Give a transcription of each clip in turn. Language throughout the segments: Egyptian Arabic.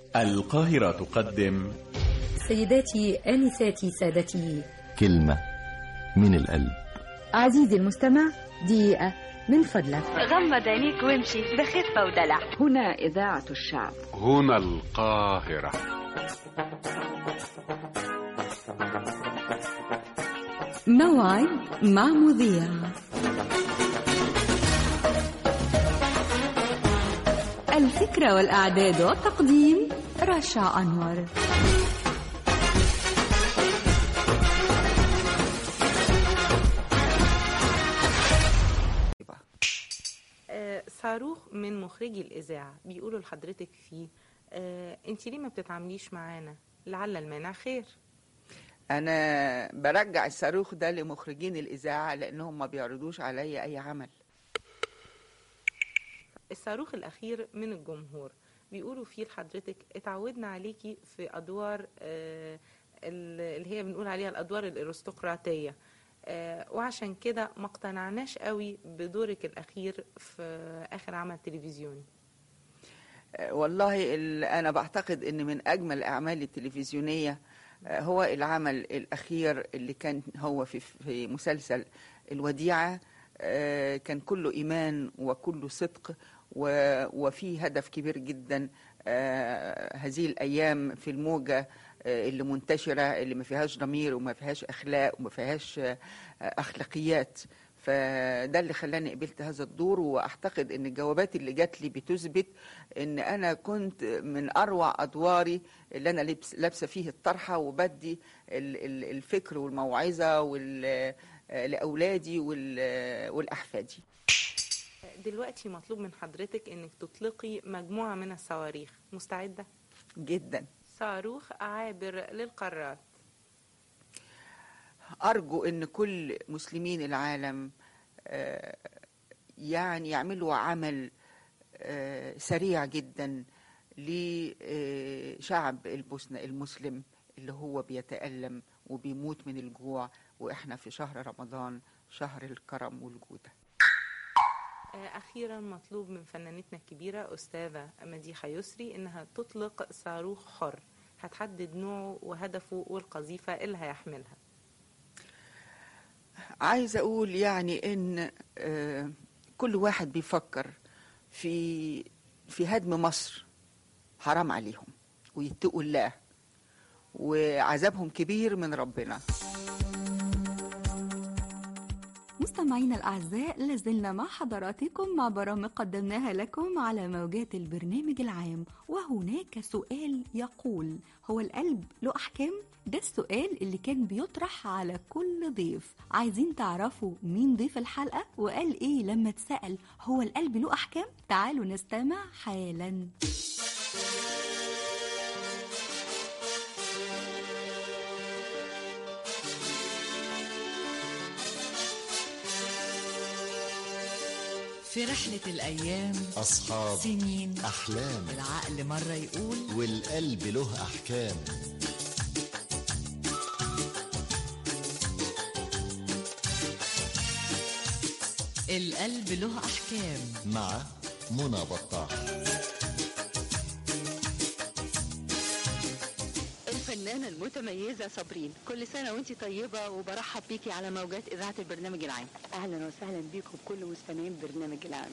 القاهرة تقدم سيداتي آنساتي سادتي كلمة من القلب عزيزي المستمع دقيقة من فضلك غمض عينيك وامشي بخفة ودلع هنا إذاعة الشعب هنا القاهرة موعد مع مذيع الفكرة والإعداد والتقديم رشا أنور آه، صاروخ من مخرجي الإذاعة بيقولوا لحضرتك فيه آه، انت ليه ما بتتعامليش معانا لعل المانع خير انا برجع الصاروخ ده لمخرجين الاذاعه لانهم ما بيعرضوش عليا اي عمل الصاروخ الأخير من الجمهور بيقولوا فيه لحضرتك اتعودنا عليكي في أدوار آه، ال- اللي هي بنقول عليها الأدوار الأرستقراطية آه، وعشان كده ما اقتنعناش قوي بدورك الأخير في آخر عمل تلفزيوني آه، والله ال- انا بعتقد ان من اجمل الاعمال التلفزيونيه آه، هو العمل الاخير اللي كان هو في في مسلسل الوديعه آه، كان كله ايمان وكله صدق و- وفيه هدف كبير جدا آه، هذه الايام في الموجه آه، اللي منتشره اللي ما فيهاش ضمير وما فيهاش اخلاق وما فيهاش آه، اخلاقيات فده اللي خلاني قبلت هذا الدور واعتقد ان الجوابات اللي جات لي بتثبت ان انا كنت من اروع ادواري اللي انا لبس لابسه فيه الطرحه وبدي ال- ال- الفكر والموعظه وال- لاولادي وال- والاحفادي دلوقتي مطلوب من حضرتك انك تطلقي مجموعة من الصواريخ مستعدة؟ جدا صاروخ عابر للقارات أرجو أن كل مسلمين العالم آه، يعني يعملوا عمل آه، سريع جدا لشعب البوسنة المسلم اللي هو بيتألم وبيموت من الجوع وإحنا في شهر رمضان شهر الكرم والجودة آه، أخيرا مطلوب من فنانتنا الكبيرة أستاذة مديحة يسري إنها تطلق صاروخ حر هتحدد نوعه وهدفه والقذيفة اللي هيحملها عايزة أقول يعني إن آه، كل واحد بيفكر في في هدم مصر حرام عليهم ويتقوا الله وعذابهم كبير من ربنا مستمعينا الأعزاء لازلنا مع حضراتكم مع برامج قدمناها لكم على موجات البرنامج العام وهناك سؤال يقول هو القلب له أحكام؟ ده السؤال اللي كان بيطرح على كل ضيف عايزين تعرفوا مين ضيف الحلقة وقال إيه لما اتسأل هو القلب له أحكام؟ تعالوا نستمع حالاً في رحلة الأيام أصحاب سنين أحلام العقل مرة يقول والقلب له أحكام القلب له أحكام مع منى بطاح الفنانة المتميزة صابرين كل سنة وانت طيبة وبرحب بيكي على موجات إذاعة البرنامج العام أهلا وسهلا بيكم بكل مستمعين البرنامج العام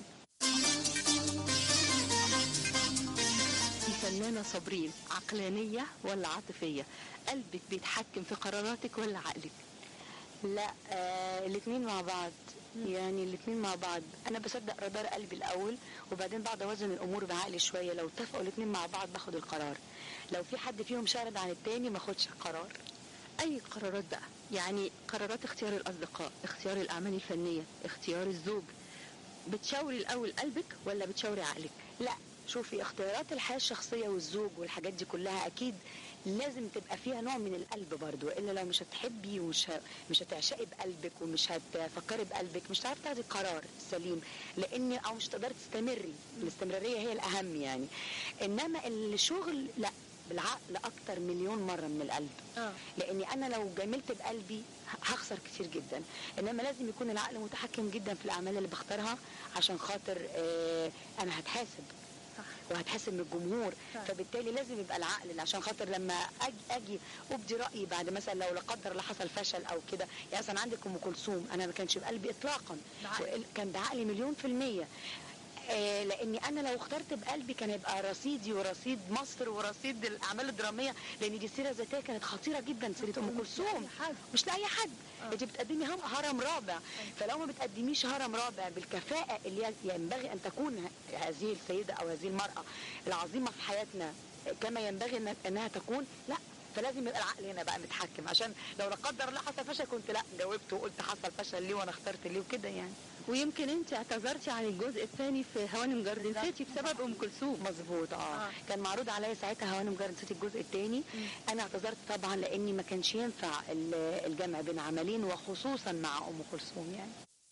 الفنانة صابرين عقلانية ولا عاطفية قلبك بيتحكم في قراراتك ولا عقلك لا آه الاثنين مع بعض يعني الاثنين مع بعض انا بصدق رادار قلبي الاول وبعدين بعد اوزن الامور بعقلي شويه لو اتفقوا الاثنين مع بعض باخد القرار لو في حد فيهم شارد عن التاني ما اخدش القرار اي قرارات بقى يعني قرارات اختيار الاصدقاء اختيار الاعمال الفنيه اختيار الزوج بتشاوري الاول قلبك ولا بتشاوري عقلك لا شوفي اختيارات الحياه الشخصيه والزوج والحاجات دي كلها اكيد لازم تبقى فيها نوع من القلب برضو الا لو مش هتحبي ومش ه... مش هتعشقي بقلبك ومش هتفكري بقلبك مش هتعرفي تاخدي القرار السليم لان او مش تقدري تستمري الاستمراريه هي الاهم يعني انما الشغل لا بالعقل اكتر مليون مره من القلب اه لاني انا لو جاملت بقلبي هخسر كتير جدا انما لازم يكون العقل متحكم جدا في الاعمال اللي بختارها عشان خاطر آه انا هتحاسب وهتحس من الجمهور فبالتالي لازم يبقى العقل عشان خاطر لما اجي اجي ابدي رايي بعد مثلا لو لا قدر الله حصل فشل او كده يعني مثلا عندك ام كلثوم انا ما كانش بقلبي اطلاقا كان بعقلي مليون في الميه آه، لاني انا لو اخترت بقلبي كان يبقى رصيدي ورصيد مصر ورصيد الاعمال الدراميه لان دي سيره ذاتيه كانت خطيره جدا سيره ام كلثوم مش لاي حد انت بتقدمي هم- هرم رابع فلو ما بتقدميش هرم رابع بالكفاءه اللي ينبغي ان تكون ه- هذه السيده او هذه المراه العظيمه في حياتنا كما ينبغي إن- انها تكون لا فلازم يبقى العقل هنا بقى متحكم عشان لو لا قدر الله حصل فشل كنت لا جاوبت وقلت حصل فشل ليه وانا اخترت ليه وكده يعني ويمكن انت اعتذرتي عن الجزء الثاني في هوانم جاردن سيتي بسبب ام كلثوم مظبوط اه كان معروض عليا ساعتها هوانم جاردن سيتي الجزء الثاني انا اعتذرت طبعا لاني ما كانش ينفع ال- الجمع بين عملين وخصوصا مع ام كلثوم يعني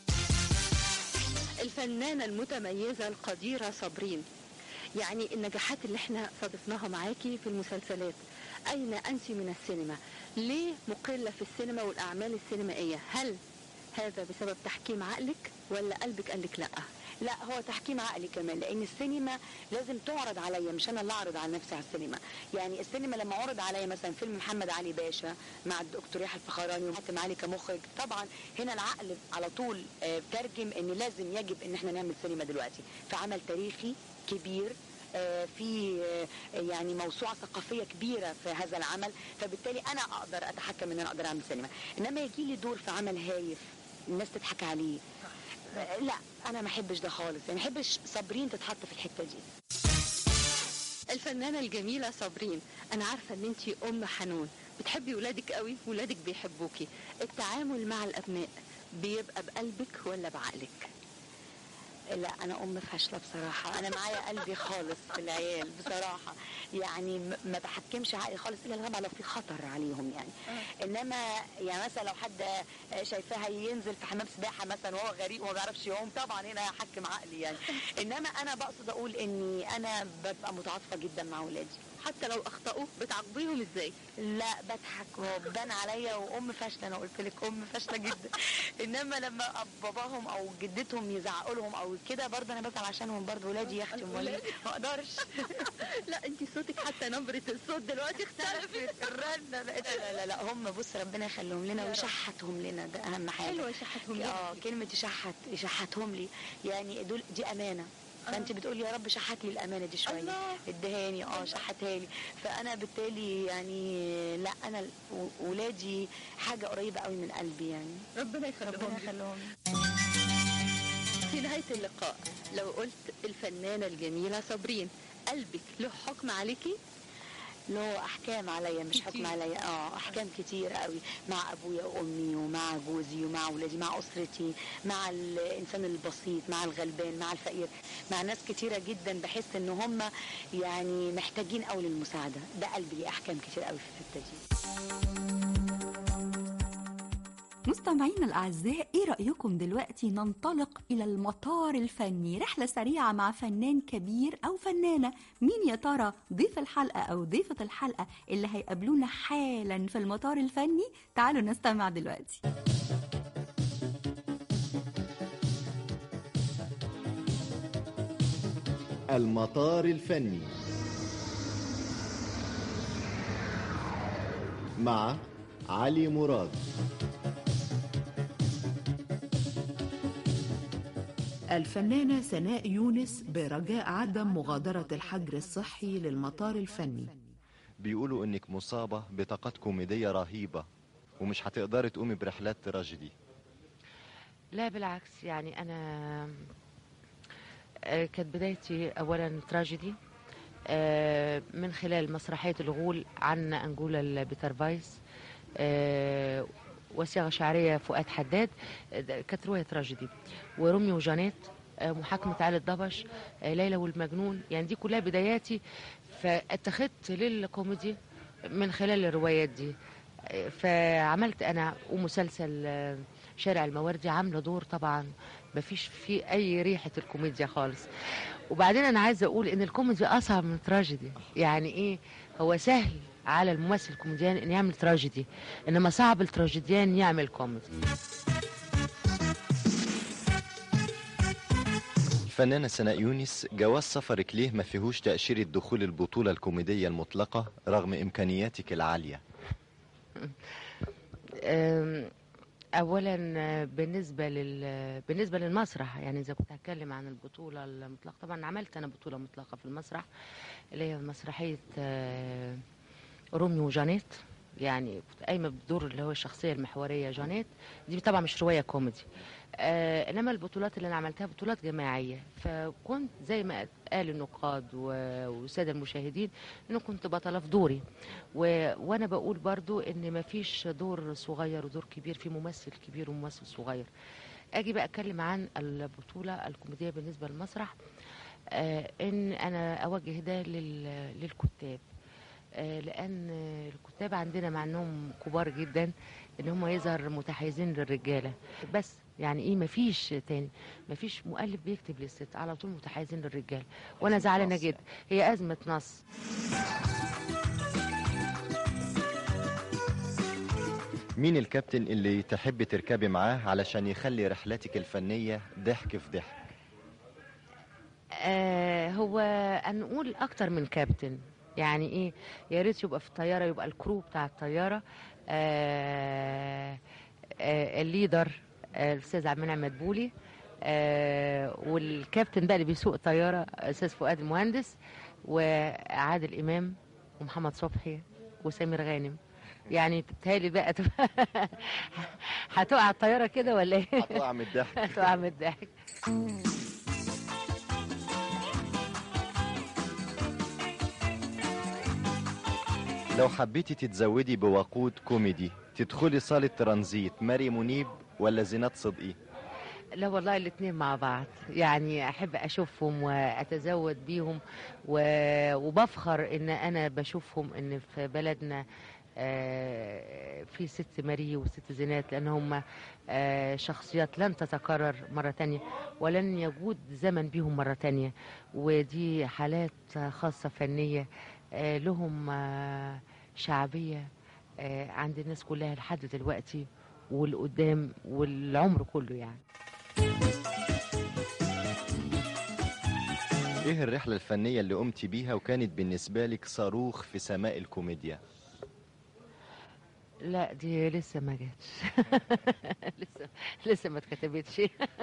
الفنانة المتميزة القديرة صابرين يعني النجاحات اللي احنا صادفناها معاكي في المسلسلات أين أنت من السينما ليه مقلة في السينما والأعمال السينمائية هل هذا بسبب تحكيم عقلك ولا قلبك قال لك لا لا هو تحكيم عقلي كمان لان السينما لازم تعرض عليا مش انا اللي اعرض على نفسي على السينما يعني السينما لما عرض عليا مثلا فيلم محمد علي باشا مع الدكتور يحيى الفخراني وحاتم علي كمخرج طبعا هنا العقل على طول آه، ترجم ان لازم يجب ان احنا نعمل سينما دلوقتي فعمل تاريخي كبير آه، في آه، يعني موسوعه ثقافيه كبيره في هذا العمل فبالتالي انا اقدر اتحكم ان انا اقدر اعمل سينما انما يجي لي دور في عمل هايف الناس تضحك عليه آه، لا انا ما احبش ده خالص يعني ما احبش صابرين تتحط في الحته دي الفنانة الجميلة صابرين أنا عارفة إن أنت أم حنون بتحبي ولادك قوي ولادك بيحبوكي التعامل مع الأبناء بيبقى بقلبك ولا بعقلك لا انا ام فاشله بصراحه انا معايا قلبي خالص في العيال بصراحه يعني م- ما بحكمش عقلي خالص الا طبعا لو في خطر عليهم يعني انما يعني مثلا لو حد شايفاه هينزل في حمام سباحه مثلا وهو غريق وما بيعرفش يعوم طبعا هنا هحكم عقلي يعني انما انا بقصد اقول اني انا ببقى متعاطفه جدا مع اولادي حتى لو أخطأوا بتعاقبيهم إزاي لا بضحك وبان عليا وام فاشله انا قلت لك ام فاشله جدا انما لما أب- باباهم او جدتهم يزعقوا لهم او كده برضه انا بزعل عشانهم برضه ولادي يا اختي امال إيه؟ ما اقدرش لا أنت صوتك حتى نبرة الصوت دلوقتي اختلفت الرنة بقت لا لا لا هم بص ربنا يخليهم لنا ويشحتهم لنا ده اهم حاجه حلوة يشحتهم لنا. اه كلمه يشحت يشحتهم لي يعني دول دي امانه فانت بتقول يا رب شحت لي الامانه دي شويه الله. ادهاني اه شحتها لي فانا بالتالي يعني لا انا ال- و- ولادي حاجه قريبه قوي من قلبي يعني ربنا يخليهم ربنا لك. يخليهم في نهاية اللقاء لو قلت الفنانة الجميلة صابرين قلبك له حكم عليكي له احكام عليا مش حكم عليا اه احكام كتير قوي مع ابويا وامي ومع جوزي ومع ولادي مع اسرتي مع الانسان البسيط مع الغلبان مع الفقير مع ناس كتيره جدا بحس ان هم يعني محتاجين قوي للمساعده ده قلبي ليه احكام كتير قوي في الحته دي مستمعينا الأعزاء إيه رأيكم دلوقتي ننطلق إلى المطار الفني رحلة سريعة مع فنان كبير أو فنانة مين يا ترى ضيف الحلقة أو ضيفة الحلقة اللي هيقابلونا حالا في المطار الفني تعالوا نستمع دلوقتي المطار الفني مع علي مراد الفنانة سناء يونس برجاء عدم مغادرة الحجر الصحي للمطار الفني بيقولوا انك مصابة بطاقات كوميدية رهيبة ومش هتقدري تقومي برحلات تراجيدي لا بالعكس يعني انا آه، كانت بدايتي اولا تراجيدي آه، من خلال مسرحيه الغول عن انجولا البيترفايس آه، وصياغه شعريه فؤاد حداد آه، ده كانت روايه تراجيدي وروميو وجانيت آه، محاكمه عائله ضبش آه، ليلى والمجنون يعني دي كلها بداياتي فاتخذت للكوميدي من خلال الروايات دي آه، فعملت انا ومسلسل آه، شارع المواردي عامله دور طبعا مفيش فيه اي ريحه الكوميديا خالص وبعدين انا عايزه اقول ان الكوميدي اصعب من التراجيدي يعني ايه هو سهل على الممثل الكوميديان ان يعمل تراجيدي انما صعب التراجيديان يعمل كوميدي الفنانة سناء يونس جواز سفرك ليه ما فيهوش تأشيرة دخول البطولة الكوميدية المطلقة رغم إمكانياتك العالية أم، اولا آه، بالنسبه لل بالنسبه للمسرح يعني اذا كنت هتكلم عن البطوله المطلقه طبعا عملت انا بطوله مطلقه في المسرح اللي هي مسرحيه آه، روميو وجانيت يعني كنت قايمه بدور اللي هو الشخصيه المحوريه جانيت دي طبعا مش روايه كوميدي آه انما البطولات اللي انا عملتها بطولات جماعيه فكنت زي ما قال النقاد و- والساده المشاهدين انه كنت بطله في دوري و... وانا بقول برضو ان ما فيش دور صغير ودور كبير في ممثل كبير وممثل صغير اجي بقى اتكلم عن البطوله الكوميديه بالنسبه للمسرح آه ان انا اوجه ده لل... للكتاب آه، لان الكتاب عندنا مع انهم كبار جدا ان هم يظهر متحيزين للرجاله بس يعني ايه مفيش تاني مفيش مؤلف بيكتب للست على طول متحيزين للرجاله وانا زعلانه جدا هي ازمه نص مين الكابتن اللي تحب تركبي معاه علشان يخلي رحلتك الفنية ضحك في ضحك آه هو هنقول اكتر من كابتن يعني ايه يا ريت يبقى في الطياره يبقى الكرو بتاع الطياره آه آه الليدر آه الاستاذ عبد المنعم مدبولي آه والكابتن بقى اللي بيسوق الطياره استاذ فؤاد المهندس وعادل امام ومحمد صبحي وسمير غانم يعني بتهيألي بقى تبقى هتقع الطياره كده ولا ايه؟ هتقع من الضحك هتقع من الضحك لو حبيتي تتزودي بوقود كوميدي تدخلي صالة ترانزيت ماري منيب ولا زينات صدقي لا والله الاثنين مع بعض يعني احب اشوفهم واتزود بيهم و... وبفخر ان انا بشوفهم ان في بلدنا آه، في ست ماري وست زينات لان هم آه، شخصيات لن تتكرر مرة تانية ولن يجود زمن بيهم مرة تانية ودي حالات خاصة فنية آه، لهم آه، شعبية آه، عند الناس كلها لحد دلوقتي والقدام والعمر كله يعني ايه الرحلة الفنية اللي قمتي بيها وكانت بالنسبة لك صاروخ في سماء الكوميديا لا دي لسه ما جاتش لسه لسه ما اتكتبتش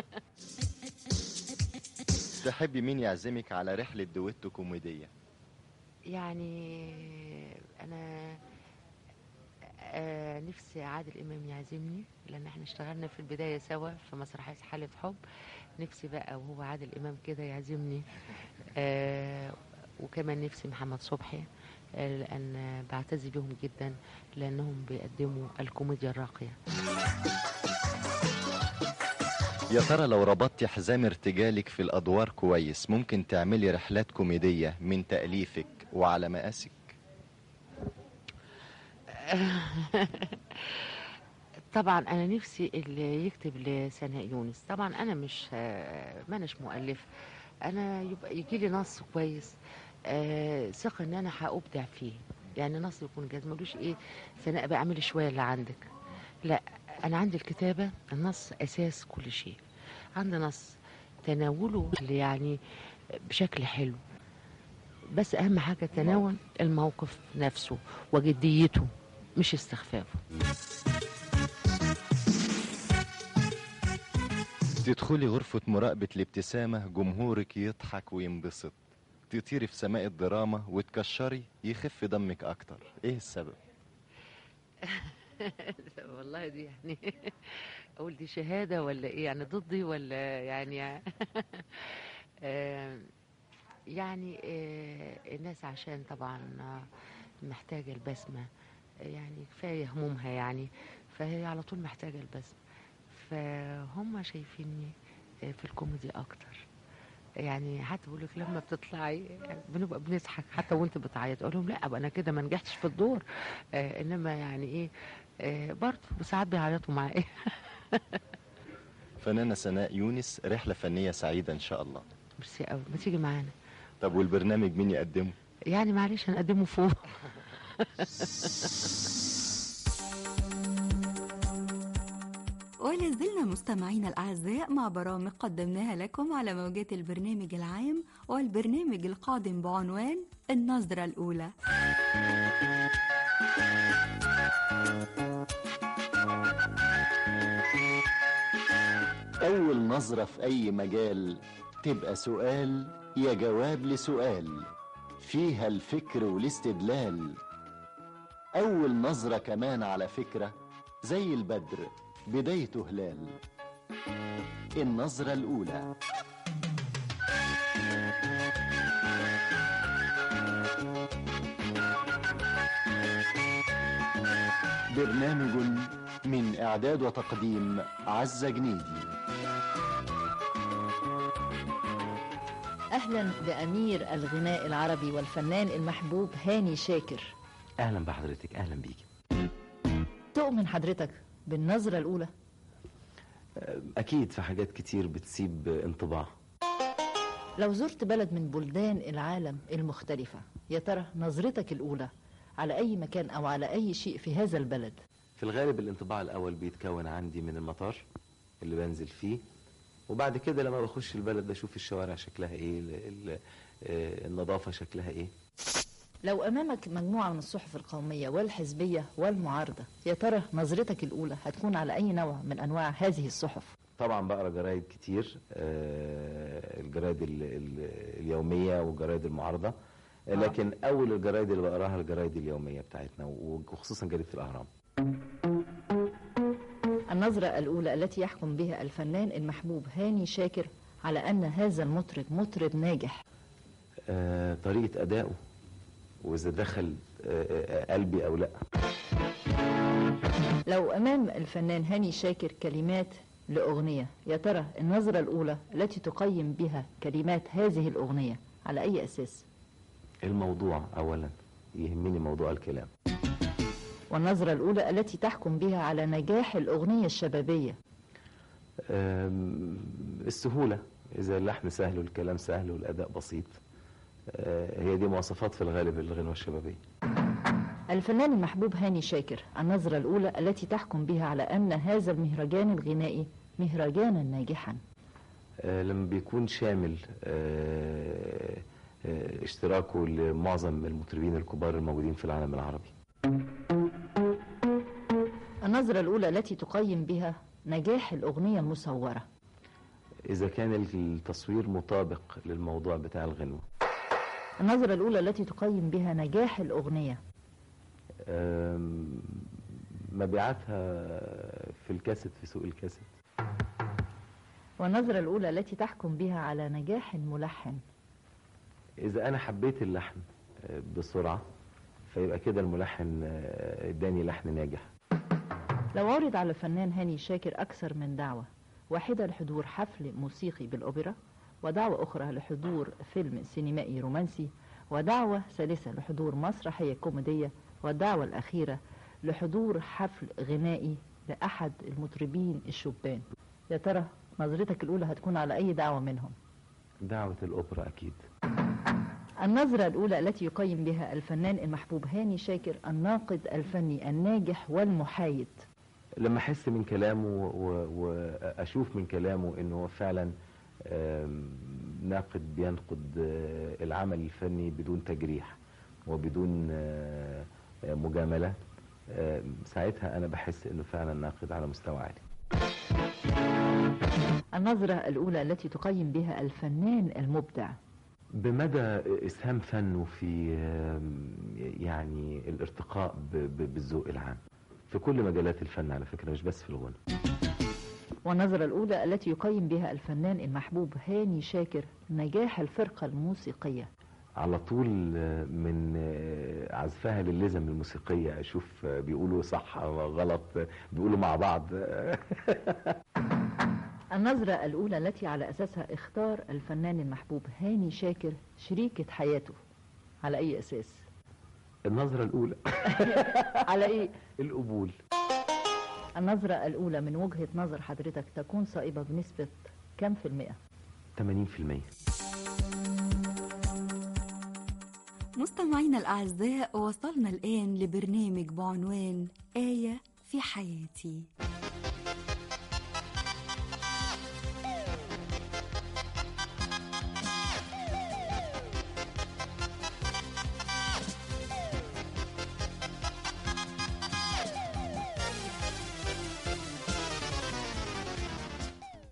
تحبي مين يعزمك على رحلة دويتو كوميدية يعني انا آه نفسي عادل امام يعزمني لان احنا اشتغلنا في البدايه سوا في مسرحيه حاله حب نفسي بقى وهو عادل امام كده يعزمني آه وكمان نفسي محمد صبحي آه لان بعتز بيهم جدا لانهم بيقدموا الكوميديا الراقيه يا ترى لو ربطتي حزام ارتجالك في الأدوار كويس ممكن تعملي رحلات كوميدية من تأليفك وعلى مقاسك طبعا انا نفسي اللي يكتب لسناء يونس طبعا انا مش ما اناش مؤلف انا يبقى يجي لي نص كويس آه، ثقه ان انا هابدع فيه يعني نص يكون جاهز ملوش ايه سناء بقى اعملي شويه اللي عندك لا انا عندي الكتابه النص اساس كل شيء عندي نص تناوله اللي يعني بشكل حلو بس اهم حاجه تناول الموقف نفسه وجديته مش استخفافه تدخلي غرفة مراقبة الابتسامة جمهورك يضحك وينبسط تطيري في سماء الدراما وتكشري يخف دمك أكتر إيه السبب؟ والله دي يعني اقول دي شهاده ولا ايه يعني ضدي ولا يعني آه، يعني آه، الناس عشان طبعا آه، محتاجه البسمه يعني كفايه همومها يعني فهي على طول محتاجه البسمه فهم شايفيني آه، في الكوميدي اكتر يعني حتى بقول لك لما بتطلعي بنبقى بنضحك حتى وانت بتعيط اقول لهم لا ابقى انا كده ما نجحتش في الدور آه انما يعني ايه آه برضه ساعات بيعيطوا معايا فنانة سناء يونس رحلة فنية سعيدة إن شاء الله ميرسي قوي ما تيجي معانا طب والبرنامج مين يقدمه؟ يعني معلش هنقدمه فوق ولازلنا مستمعينا الأعزاء مع برامج قدمناها لكم على موجات البرنامج العام والبرنامج القادم بعنوان النظرة الأولى أول نظرة في أي مجال تبقى سؤال يا جواب لسؤال فيها الفكر والاستدلال أول نظرة كمان على فكرة زي البدر بدايته هلال النظرة الأولى برنامج من إعداد وتقديم عزة جنيدي أهلا بأمير الغناء العربي والفنان المحبوب هاني شاكر اهلا بحضرتك اهلا بيكي تؤمن حضرتك بالنظرة الأولى اكيد في حاجات كتير بتسيب انطباع لو زرت بلد من بلدان العالم المختلفة يا ترى نظرتك الأولى على أي مكان أو على أي شيء في هذا البلد في الغالب الانطباع الاول بيتكون عندي من المطار اللي بنزل فيه وبعد كده لما بخش البلد بشوف الشوارع شكلها ايه ال- ال- آه، النظافة شكلها ايه لو أمامك مجموعة من الصحف القومية والحزبية والمعارضة يا ترى نظرتك الأولى هتكون على أي نوع من أنواع هذه الصحف طبعا بقرا جرايد كتير آه، الجرايد ال- ال- اليومية والجرايد المعارضة آه. لكن اول الجرايد اللي بقراها الجرايد اليومية بتاعتنا وخصوصا جريدة الاهرام النظرة الأولى التي يحكم بها الفنان المحبوب هاني شاكر على أن هذا المطرب مطرب ناجح آه، طريقة أدائه وإذا دخل آه، آه، قلبي أو لأ لو أمام الفنان هاني شاكر كلمات لأغنية يا ترى النظرة الأولى التي تقيم بها كلمات هذه الأغنية على أي أساس الموضوع أولا يهمني موضوع الكلام والنظرة الأولى التي تحكم بها على نجاح الأغنية الشبابية آم، السهولة إذا اللحن سهل والكلام سهل والأداء بسيط آه، هي دي مواصفات في الغالب الغنوة الشبابية الفنان المحبوب هاني شاكر النظرة الأولى التي تحكم بها على أن هذا المهرجان الغنائي مهرجانا ناجحا آه، لما بيكون شامل آه، آه، اشتراكه لمعظم المطربين الكبار الموجودين في العالم العربي النظرة الأولى التي تقيم بها نجاح الأغنية المصورة إذا كان التصوير مطابق للموضوع بتاع الغنوة النظرة الأولى التي تقيم بها نجاح الأغنية آم، مبيعاتها في الكاسيت في سوق الكاسيت والنظرة الأولى التي تحكم بها على نجاح الملحن إذا أنا حبيت اللحن آه، بسرعة فيبقى كده الملحن آه، اداني لحن ناجح لو عرض على الفنان هاني شاكر أكثر من دعوة واحدة لحضور حفل موسيقي بالأوبرا ودعوة أخرى لحضور فيلم سينمائي رومانسي ودعوة ثالثة لحضور مسرحية كوميدية والدعوة الأخيرة لحضور حفل غنائي لأحد المطربين الشبان يا ترى نظرتك الأولى هتكون على أي دعوة منهم دعوة الأوبرا أكيد النظرة الأولى التي يقيم بها الفنان المحبوب هاني شاكر الناقد الفني الناجح والمحايد لما أحس من كلامه و- وأشوف من كلامه إنه هو فعلا آم، ناقد بينقد آه، العمل الفني بدون تجريح وبدون آه، آه، مجاملة آه، ساعتها أنا بحس إنه فعلا ناقد على مستوى عالي النظرة الأولى التي تقيم بها الفنان المبدع بمدى إسهام فنه في آم، يعني الارتقاء ب- ب- بالذوق العام في كل مجالات الفن على فكرة مش بس في الغنى والنظرة الأولى التي يقيم بها الفنان المحبوب هاني شاكر نجاح الفرقة الموسيقية على طول آه، من آه، عزفها للزم الموسيقية أشوف آه، بيقولوا صح أو غلط آه، بيقولوا مع بعض النظرة الأولى التي على أساسها اختار الفنان المحبوب هاني شاكر شريكة حياته على أي أساس؟ النظرة الأولى على إيه؟ القبول النظرة الأولى من وجهة نظر حضرتك تكون صائبة بنسبة كم في المئة؟ 80% مستمعينا الأعزاء وصلنا الآن لبرنامج بعنوان آية في حياتي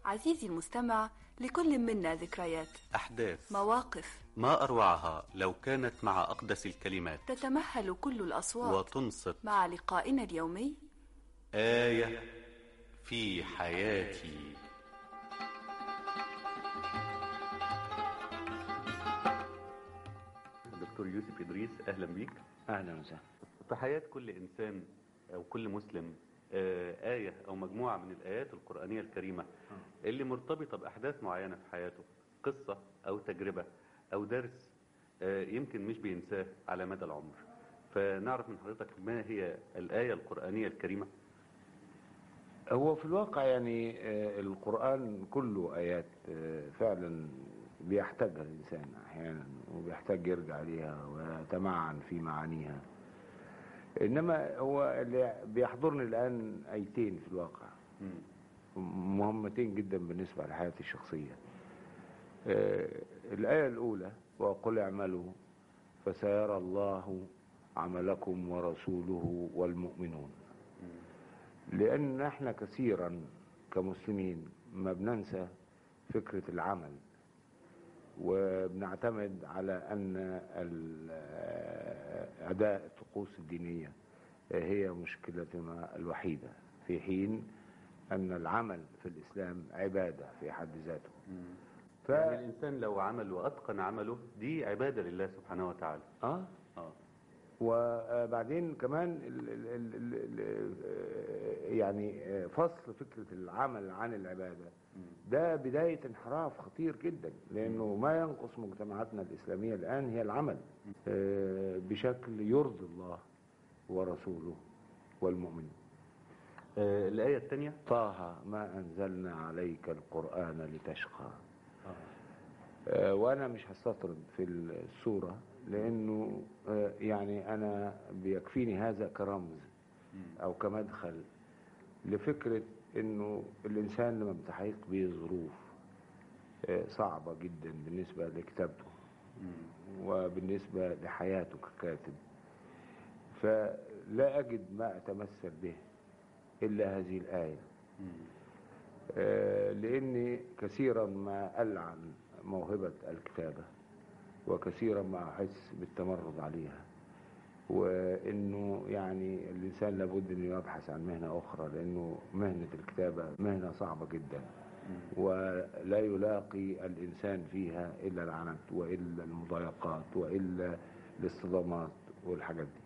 عزيزي المستمع لكل منا ذكريات أحداث مواقف ما أروعها لو كانت مع أقدس الكلمات تتمهل كل الأصوات وتنصت مع لقائنا اليومي آية في حياتي دكتور يوسف إدريس أهلا بيك اهلا وسهلا في حياة كل إنسان أو كل مسلم آه، آية أو مجموعة من الآيات القرآنية الكريمة اللي مرتبطة بأحداث معينة في حياته قصة أو تجربة أو درس آه، يمكن مش بينساه على مدى العمر فنعرف من حضرتك ما هي الآية القرآنية الكريمة هو في الواقع يعني آه، القرآن كله آيات آه، فعلا بيحتاجها الإنسان أحيانا وبيحتاج يرجع ليها ويتمعن في معانيها إنما هو اللي بيحضرني الآن آيتين في الواقع مهمتين جدا بالنسبة لحياتي الشخصية آه، الآية الأولى وقل اعملوا فسيرى الله عملكم ورسوله والمؤمنون لأن احنا كثيرا كمسلمين ما بننسى فكرة العمل وبنعتمد على أن ال- أداء الطقوس الدينية هي مشكلتنا الوحيدة في حين أن العمل في الإسلام عبادة في حد ذاته ف... يعني الإنسان لو عمل وأتقن عمله دي عبادة لله سبحانه وتعالى آه آه. وبعدين كمان ال ال ال ال ال يعني فصل فكرة العمل عن العبادة ده بداية انحراف خطير جدا لأنه ما ينقص مجتمعاتنا الإسلامية الآن هي العمل آه، بشكل يرضي الله ورسوله والمؤمنين آه، الآية الثانية طه ما أنزلنا عليك القرآن لتشقى آه، وأنا مش هستطرد في السورة لأنه آه، يعني أنا بيكفيني هذا كرمز أو كمدخل لفكرة إنه الإنسان لما بتحيق به ظروف آه، صعبة جدا بالنسبة لكتابته وبالنسبة لحياته ككاتب فلا أجد ما أتمثل به إلا هذه الآية آه، لأني كثيرا ما ألعن موهبة الكتابة وكثيرا ما أحس بالتمرد عليها وإنه يعني الإنسان لابد أنه يبحث عن مهنة أخرى لأنه مهنة الكتابة مهنة صعبة جدا ولا يلاقي الإنسان فيها إلا العنت وإلا المضايقات وإلا الاصطدامات والحاجات دي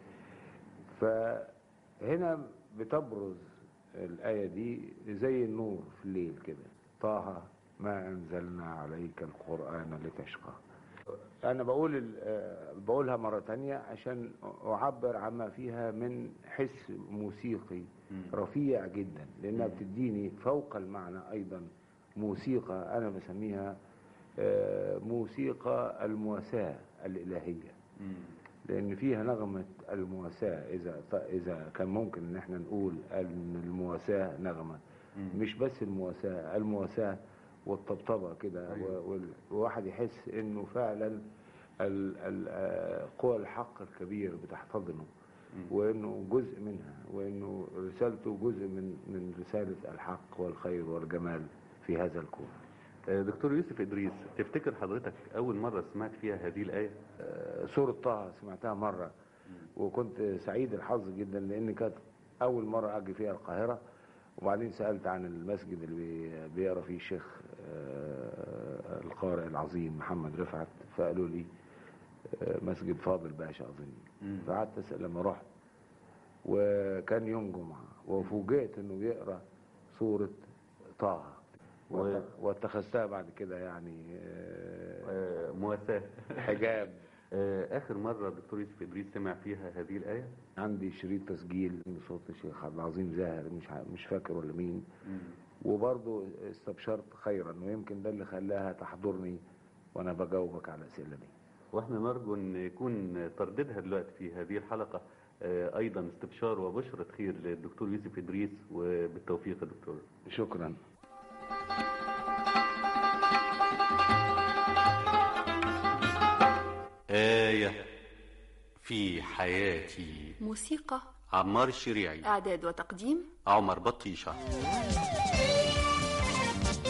فهنا بتبرز الآية دي زي النور في الليل كده طه ما أنزلنا عليك القرآن لتشقى أنا بقول ال- آه، بقولها مرة تانية عشان أعبر عما فيها من حس موسيقي رفيع جدا لأنها بتديني فوق المعنى أيضا موسيقى أنا بسميها آه، موسيقى المواساة الإلهية لأن فيها نغمة المواساة إذا إذا كان ممكن إن احنا نقول أن المواساة نغمة مش بس المواساة المواساة والطبطبة كده و- وال- وواحد يحس إنه فعلا ال- ال- آه، قوى الحق الكبير بتحتضنه وإنه جزء منها وإنه رسالته جزء من من رسالة الحق والخير والجمال في هذا الكون آه، دكتور يوسف إدريس تفتكر حضرتك أول مرة سمعت فيها هذه الآية آه، سورة طه سمعتها مرة وكنت سعيد الحظ جدا لأن كانت أول مرة أجي فيها القاهرة وبعدين سألت عن المسجد اللي بي- بيقرا فيه الشيخ آه، القارئ العظيم محمد رفعت فقالوا لي آه، مسجد فاضل باشا أظن فقعدت أسأل لما رحت وكان يوم جمعة وفوجئت إنه بيقرا سورة طه وات- واتخذتها بعد كده يعني آه، مواساة حجاب آه، آخر مرة دكتور يوسف إدريس سمع فيها هذه الآية عندي شريط تسجيل من صوت الشيخ عبد العظيم زاهر مش ع- مش فاكر ولا مين وبرضه استبشرت خيرا ويمكن ده اللي خلاها تحضرني وانا بجاوبك على الاسئله دي واحنا نرجو ان يكون ترديدها دلوقتي في هذه الحلقة آه، ايضا استبشار وبشرة خير للدكتور يوسف ادريس وبالتوفيق يا دكتور شكرا آية في حياتي موسيقى عمار الشريعي إعداد وتقديم عمر بطيشة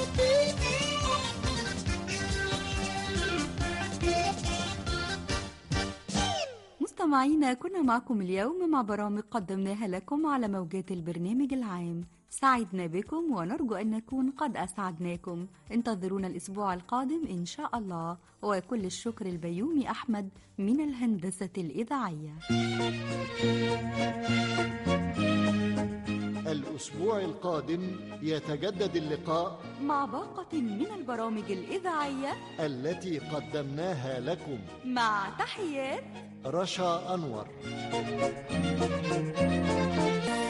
مستمعينا كنا معكم اليوم مع برامج قدمناها لكم على موجات البرنامج العام سعدنا بكم ونرجو أن نكون قد أسعدناكم انتظرونا الأسبوع القادم إن شاء الله وكل الشكر البيومي أحمد من الهندسة الإذاعية الأسبوع القادم يتجدد اللقاء مع باقة من البرامج الإذاعية التي قدمناها لكم مع تحيات رشا أنور